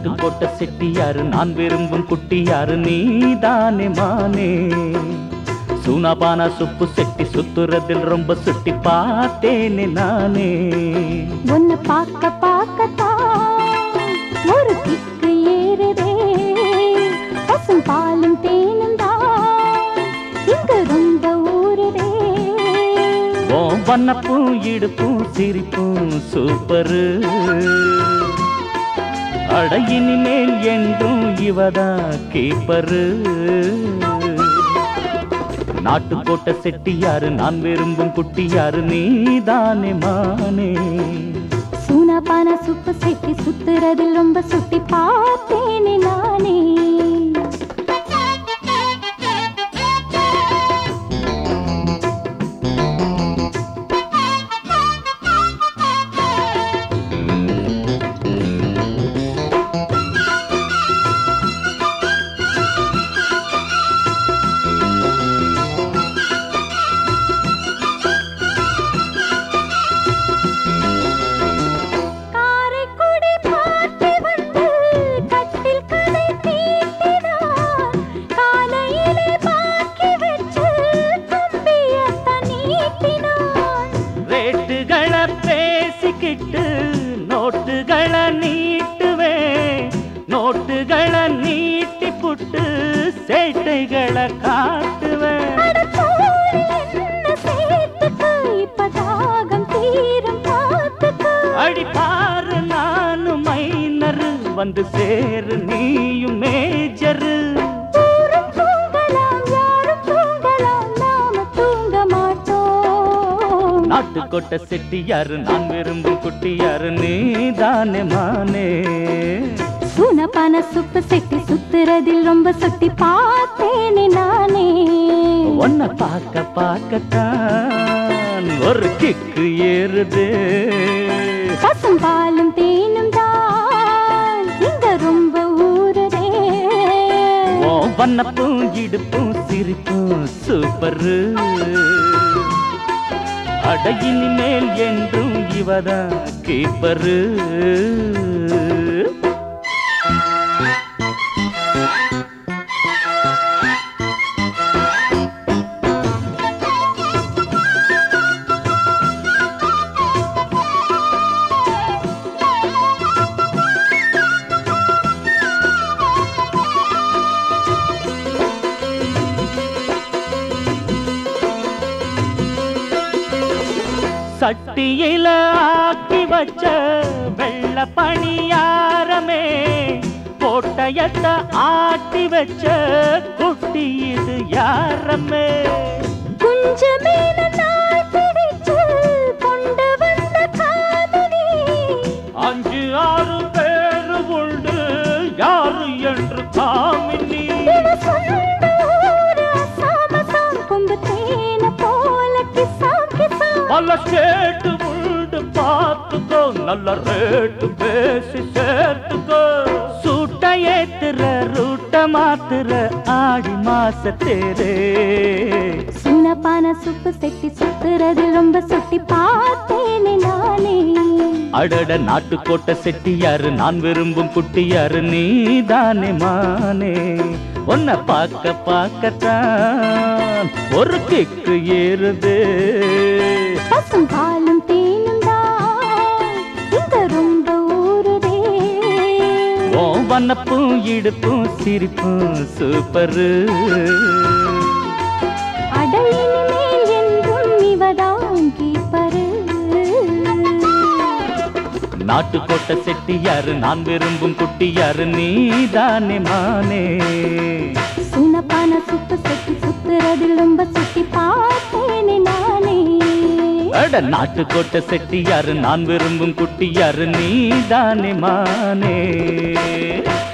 நாட்டு போட்ட செட்டியாரு நான் விரும்பும் குட்டியாரு நீதானே மானே சூனாபானா சுப்பு செட்டி சுத்துறதில் ரொம்ப சுட்டி பார்த்தேனே நானே உன்னை பார்க்க பார்க்கத்தான் ஒரு கிக்கு ஏறுதே பசும் பாலும் தேனும் தான் இங்கு ரொம்ப ஊறுதே ஓ வண்ணப்பும் இடுப்பும் சிரிப்பும் சூப்பரு அட இனிமேல் என்றும் இவதா கீப்பரு நாட்டுக்கோட்டை செட்டியாரு நான் விரும்பும் குட்டியாரு நீதானே மானே சூனாபானா சுப்பு செட்டி சுத்துறதில் ரொம்ப சுத்தி பார்த்தேனே நானே காரைக்குடி பாட்டி வந்து கட்டில் கதை தீட்டினார் காலையிலே பாக்கி வச்சு கம்பியத்தான் நீட்டினார் ரேட்டுகளை பேசிக்கிட்டு நோட்டுகளை நீட்டுவேன் நோட்டுகளை நீட்டி புட்டு சேட்டைகளை காட்டுவேன் அட போடி என்ன சேர்த்துக்க இப்ப தாகம் தீரும் பார்த்துக்க அடிப்பாரு நானும் மைனரு வந்து சேரு நீயும் மேஜரு ஊரும் தூங்கலாம் யாரும் தூங்கலாம் நாம தூங்க மாட்டோம் நாட்டுக்கோட்டை செட்டியாரு நான் விரும்பும் குட்டியாரு நீதானே மானே சுனப்பான சுப்பு செட்டி சுத்துறதில் ரொம்ப சுத்தி பார்த்தேனே நானே உன்னை பார்க்க பார்க்கத்தான் ஒரு கிக்கு ஏறுது பசும் பாலும் தேனும் தான் இங்க ரொம்ப ஊறுதே ஓ வண்ணப்பும் இடுப்பும் சிரிப்பும் சூப்பரு அட இனிமேல் என்றும் இவதான் கீப்பரு சட்டியில ஆக்கி வச்ச வெள்ள பணியாரமே கோட்டையத்தை ஆட்டி வச்ச குட்டி இது யாரமே குஞ்சமேல நாய் பிடிச்சு கொண்டு வந்த காதலி அஞ்சு ஆறு பேரு உண்டு யாரு என்று காமினி இவ சொந்த ஊரு அசாமசாம் கொம்பு தேன போல கிசா கிசா பல ஸ்டேட்டு உண்டு பார்த்துக்கோ நல்ல ரேட்டு பேசி சேர்த்துக்கோ சூட்ட ஏத்துற ரூட்ட மாத்துற ஆடி மாச தேரே சுனப்பான சுப்பு செட்டி சுத்துறதில் ரொம்ப சுத்தி பார்த்தேனே நானே அடட நாட்டுக்கோட்டை செட்டியாரு நான் விரும்பும் குட்டியாரு நீதானே மானே உன்னை பார்க்க பார்க்கத்தான் ஒரு கிக்கு ஏறுது பசும் பாலும் தேனும் தான் இங்க ரொம்ப ஊறுதே ஓ வண்ணப்பும் இடுப்பும் சிரிப்பும் சூப்பரு அட இனிமேல் என்றும் இவதான் கீப்பரு நாட்டுக்கோட்டை செட்டியாரு நான் விரும்பும் குட்டியாரு நீதானே மானே சுனப்பான சுப்பு செட்டி சுத்துறதில் ரொம்ப சுத்தி பார்த்தேனே நானே அட நாட்டுக்கோட்டை செட்டியாரு நான் விரும்பும் குட்டியாரு நீதானே மானே